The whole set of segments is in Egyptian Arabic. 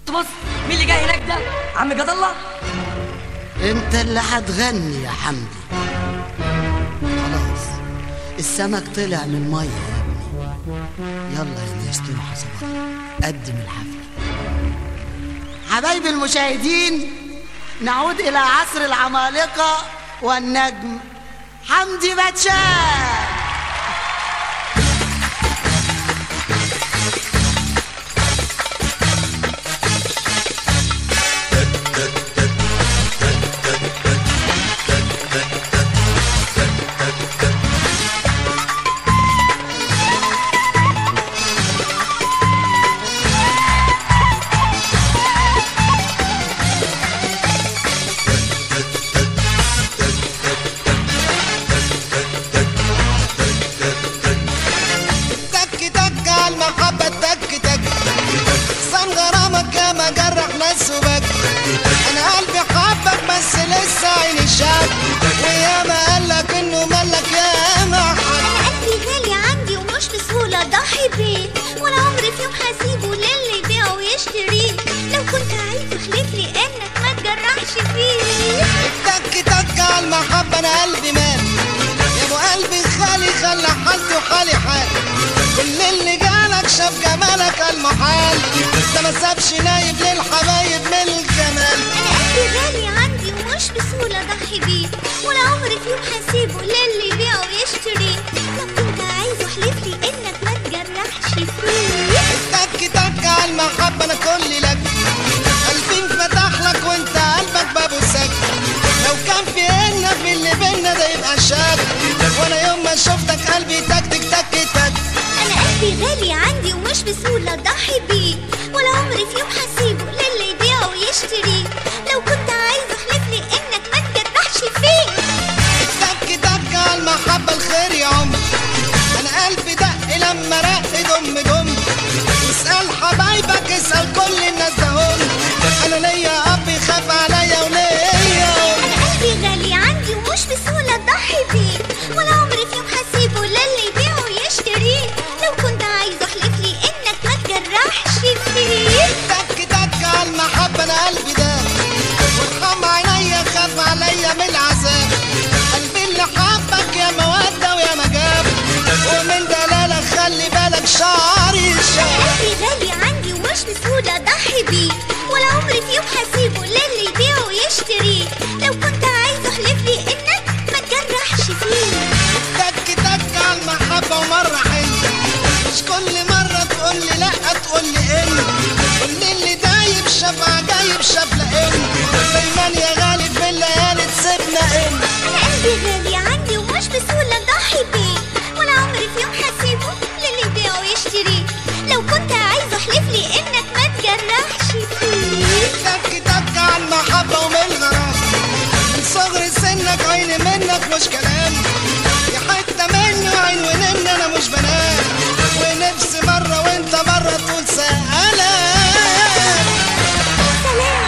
بص مين اللي جاي هناك ده عم جد الله انت اللي هتغني يا حمدي خلاص السمك طلع من الميه يا ابني يلا يا ناس تروح صباح قدم الحفله حبايبي المشاهدين نعود الى عصر العمالقه والنجم حمدي باتشان تك تك على المحبة تك تك صن غرامك يا ما جرح ناس وبك انا قلبي حبك بس لسه عيني شاك ويا ما قالك انه ملك يا ما حب انا قلبي غالي عندي ومش بسهولة اضحي بيه ولا عمري في يوم هسيبه للي يبيعه ويشتريه لو كنت عايز احلف لي انك ما تجرحش فيه تك تك على المحبة انا قلبي مال يا ابو قلبي خالي خلى حالتي وحالي حال كل اللي جالك شاف جمالك المحال ده ما سابش نايب للحبايب من الجمال انا قلبي غالي عندي ومش بسهولة اضحي بيه ولا عمري في يوم هسيبه للي يبيعه ويشتريه لو كنت عايز احلف لي انك ما تجرحش فيه تك تك على المحبة أنا كل لك قلبي انفتح لك وأنت قلبك بابه سك لو كان في إنا في اللي بينا ده يبقى شك وأنا يوم ما شفتك قلبي تك تك تك تك انا قلبي غالي عندي ومش بسهولة اضحي بيه ولا عمري في يوم هسيبه للي يبيعه ويشتريه لو كنت عايز احلف لي انك ما تجرحش فيه تك تك على المحبة الخير يا عمر أنا قلبي دق لما رق دم دم اسأل حبايبك اسأل كل الناس ده هم أنا ليا أب يخاف عليا وليا أم انا قلبي غالي عندي ومش بسهولة اضحي بيه ولا عمري في يوم هسيبه للي يبيعه ويشتريه لو كنت عايز احلف لي انك ما تجرحش فيه تك تك على المحبة أنا قلبي ده وارحم عينيا خاف عليا من العذاب قلبي اللي حبك يا مودة ويا مجاب ومن دلالك خلي بالك شعري شاب قلبي غالي عندي ومش بسهولة اضحي بيه ولا عمري في يوم هسيبه للي يبيعه ويشتريه لو كنت عايز احلف لي انك ما تجرحش فيه تك تك على المحبة ومرة حلوة مش كل مرة تقول لي لأ تقول لي إن كل اللي دايب شاف عجايب شاف لإن دايما يا غالي في الليالي تسيبنا إن انا قلبي غالي عندي ومش بسهولة اضحي بيه ولا عمري في يوم هسيبه للي يبيعه ويشتريه لو كنت عايز احلف لي انك ما تجرحش فيه تك تك على المحبة ومن غرام من صغر سنك عيني منك مش كلام يا حتة مني وعين ونن أنا مش بنام ونفسي مرة وأنت مرة تقول سلام سلام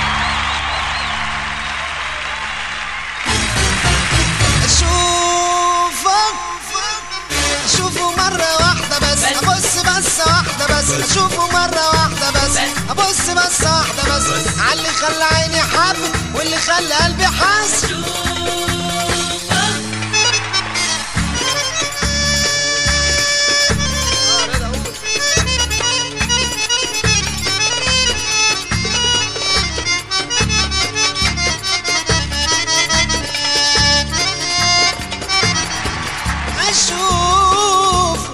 أشوفك أشوفه مرة واحدة بس أبص بس واحدة بس أشوفه مرة واحدة بس أبص بس واحدة بس عاللي خلى عيني حبت واللي خلى قلبي حس أشوف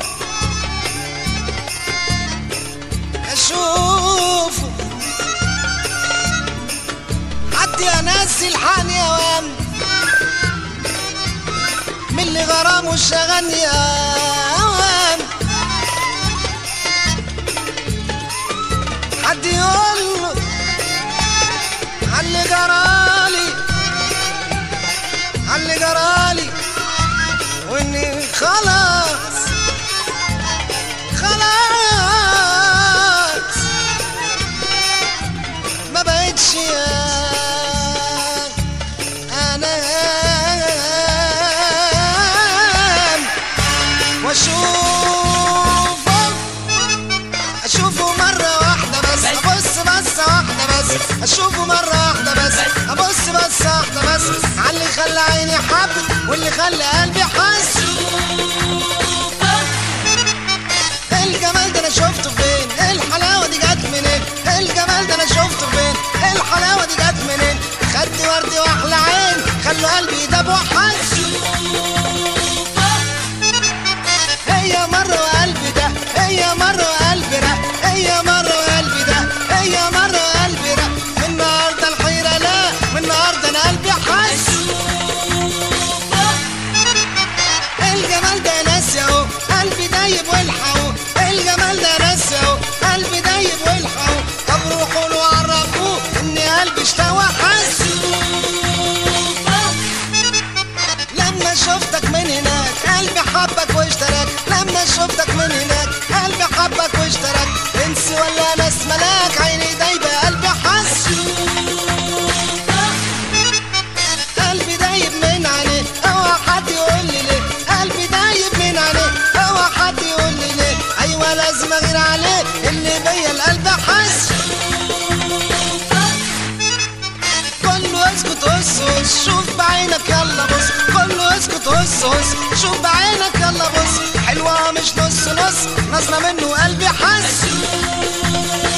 أشوف حد يا ناس الحقني يا وام من اللي غرامه شغلني يا وام حد يقول له عاللي جرالي عاللي جرالي واني خلاص خلاص ما بقتش يا انام واشوفه اشوفه مره واحده بس ابص بس خلي قلبي حس الجمال ده انا شفته فين الحلاوه دي جت منين الجمال ده انا شفته فين الحلاوه دي جت منين خدت وردي واحلى عين خلوا قلبي يدب وحس هي مرة وقلبي ده هي مرة وقلبي ده هي مرة وقلبي ده هي مرة وقلبي ده من النهاردة الحيرة لا من النهاردة انا قلبي حس الجمال ده ناس اهو قلبي دايب والحقوا الجمال ده ناس اهو قلبي دايب والحقوا طب روحوا له عرفوه ان قلبي اشتوى حس لما شفتك من هناك قلبي حبك واشترك لما شفتك من هناك قلبي حبك واشترك انس ولا ناس ملاك عيني دايبه قلبي حس قلبي دايب من عينيه اوعى حد يقول لي ليه قلبي دايب من عينيه اوعى حد يقول لي ليه ايوه لازم اغير عليه اللي بيا القلب حس كله اسكت هس هس شوف بعينك يلا بص كله اسكت هس هس شوف بعينك يلا بص حلوة مش نص نص نظرة منه قلبي حس